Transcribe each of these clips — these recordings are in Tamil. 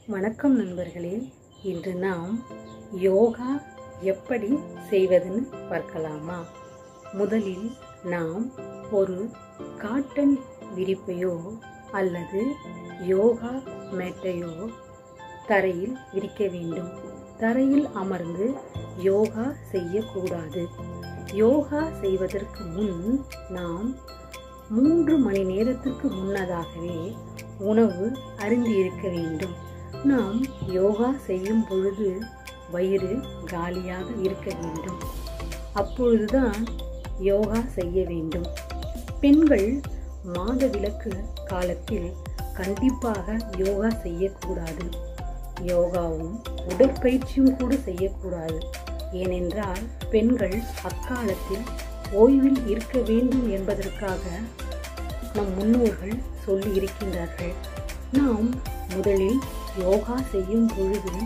வணக்கம் நண்பர்களே இன்று நாம் யோகா எப்படி செய்வதுன்னு பார்க்கலாமா முதலில் நாம் ஒரு காட்டன் விரிப்பையோ அல்லது யோகா மேட்டையோ தரையில் விரிக்க வேண்டும் தரையில் அமர்ந்து யோகா செய்யக்கூடாது யோகா செய்வதற்கு முன் நாம் மூன்று மணி நேரத்துக்கு முன்னதாகவே உணவு அருந்தி இருக்க வேண்டும் நாம் யோகா செய்யும் பொழுது வயிறு காலியாக இருக்க வேண்டும் அப்பொழுதுதான் யோகா செய்ய வேண்டும் பெண்கள் மாதவிலக்கு காலத்தில் கண்டிப்பாக யோகா செய்யக்கூடாது யோகாவும் உடற்பயிற்சியும் கூட செய்யக்கூடாது ஏனென்றால் பெண்கள் அக்காலத்தில் ஓய்வில் இருக்க வேண்டும் என்பதற்காக நம் முன்னோர்கள் சொல்லி இருக்கின்றார்கள் நாம் முதலில் யோகா செய்யும் பொழுது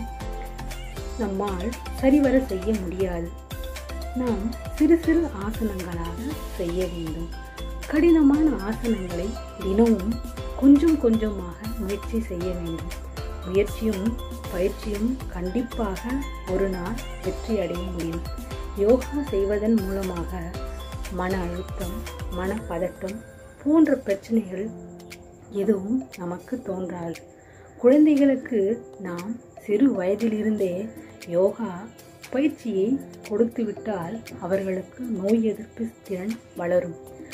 நம்மால் சரிவர செய்ய முடியாது நாம் சிறு சிறு ஆசனங்களாக செய்ய வேண்டும் கடினமான ஆசனங்களை தினமும் கொஞ்சம் கொஞ்சமாக முயற்சி செய்ய வேண்டும் முயற்சியும் பயிற்சியும் கண்டிப்பாக ஒரு நாள் வெற்றி அடைய முடியும் யோகா செய்வதன் மூலமாக மன அழுத்தம் மனப்பதட்டம் போன்ற பிரச்சனைகள் எதுவும் நமக்கு தோன்றாது குழந்தைகளுக்கு நாம் சிறு வயதிலிருந்தே யோகா பயிற்சியை கொடுத்துவிட்டால் அவர்களுக்கு நோய் எதிர்ப்பு திறன் வளரும்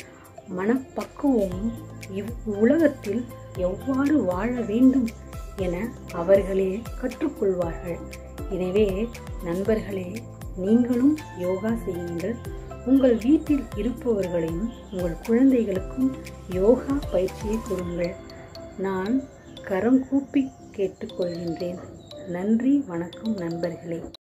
மனப்பக்குவமும் இவ் உலகத்தில் எவ்வாறு வாழ வேண்டும் என அவர்களே கற்றுக்கொள்வார்கள் எனவே நண்பர்களே நீங்களும் யோகா செய்யுங்கள் உங்கள் வீட்டில் இருப்பவர்களையும் உங்கள் குழந்தைகளுக்கும் யோகா பயிற்சியை கொடுங்கள் நான் கரம் கூப்பி கேட்டுக்கொள்கின்றேன் நன்றி வணக்கம் நண்பர்களே